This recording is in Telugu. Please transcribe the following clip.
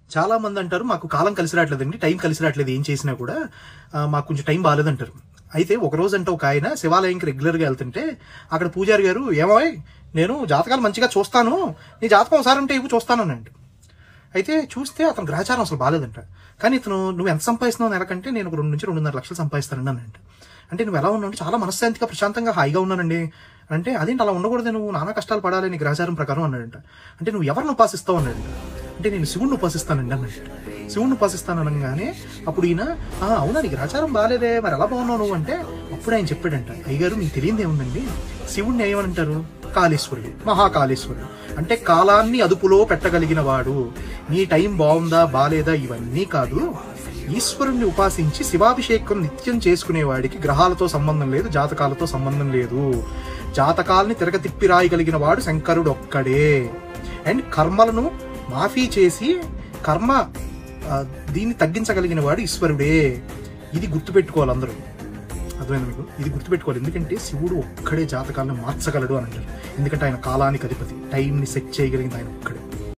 చాలా మంది అంటారు మాకు కాలం కలిసి రావట్లేదండి టైం కలిసి రావట్లేదు ఏం చేసినా కూడా ఆ, మాకు కొంచెం టైం బాగాలేదంటారు అయితే ఒక రోజు అంటే ఒక ఆయన శివాలయంకి రెగ్యులర్గా వెళ్తుంటే అక్కడ పూజారి గారు ఏమోయ్ నేను జాతకాలు మంచిగా చూస్తాను నీ జాతకం ఒకసారి ఉంటే ఇవి చూస్తానండి అయితే చూస్తే అతను గ్రహచారం అసలు బాగాలేదంట కానీ ఇతను నువ్వు ఎంత సంపాదిస్తున్నావు నెలకంటే నేను ఒక రెండు నుంచి రెండున్నర లక్షలు సంపాదిస్తానండి అనంట అంటే నువ్వు ఎలా ఉన్నావు అంటే చాలా మనశ్శాంతిగా ప్రశాంతంగా హాయిగా ఉన్నానండి అంటే అదేంటి అలా ఉండకూడదు నువ్వు నానా కష్టాలు పడాలి నీ గ్రహచారం ప్రకారం అన్నాడంట అంటే నువ్వు ఎవరిని ఉపాసిస్తావు అన్నాడంట అంటే నేను శివుణ్ణి ఉపాసిస్తానండి అన్నట్టు శివుణ్ణి ఉపాసిస్తాను అనగానే అప్పుడు ఈయన "ఆ, అవునా నీకు గ్రహచారం బాగాలేదే మరి ఎలా బాగున్నావు నువ్వు అంటే అప్పుడు ఆయన చెప్పాడంట అయ్యగారు మీకు తెలియదు ఏముందండి శివుణ్ణి ఏమనంటారు కాళేశ్వరుడు మహాకాళేశ్వరుడు అంటే కాలాన్ని అదుపులో పెట్టగలిగిన వాడు నీ టైం బాగుందా బాలేదా ఇవన్నీ కాదు ఈశ్వరుణ్ణి ఉపాసించి శివాభిషేకం నిత్యం చేసుకునేవాడికి గ్రహాలతో సంబంధం లేదు జాతకాలతో సంబంధం లేదు జాతకాల్ని తిరగ తిప్పి రాయగలిగిన వాడు శంకరుడు ఒక్కడే అండ్ కర్మలను మాఫీ చేసి కర్మ ఆ, దీన్ని తగ్గించగలిగిన వాడు ఈశ్వరుడే ఇది గుర్తుపెట్టుకోవాలి అందరూ అర్థమైంది మీకు ఇది గుర్తుపెట్టుకోవాలి ఎందుకంటే శివుడు ఒక్కడే జాతకాలను మార్చగలడు అని అంటారు ఎందుకంటే ఆయన కాలానికి అధిపతి టైంని సెట్ చేయగలిగింది ఆయన ఒక్కడే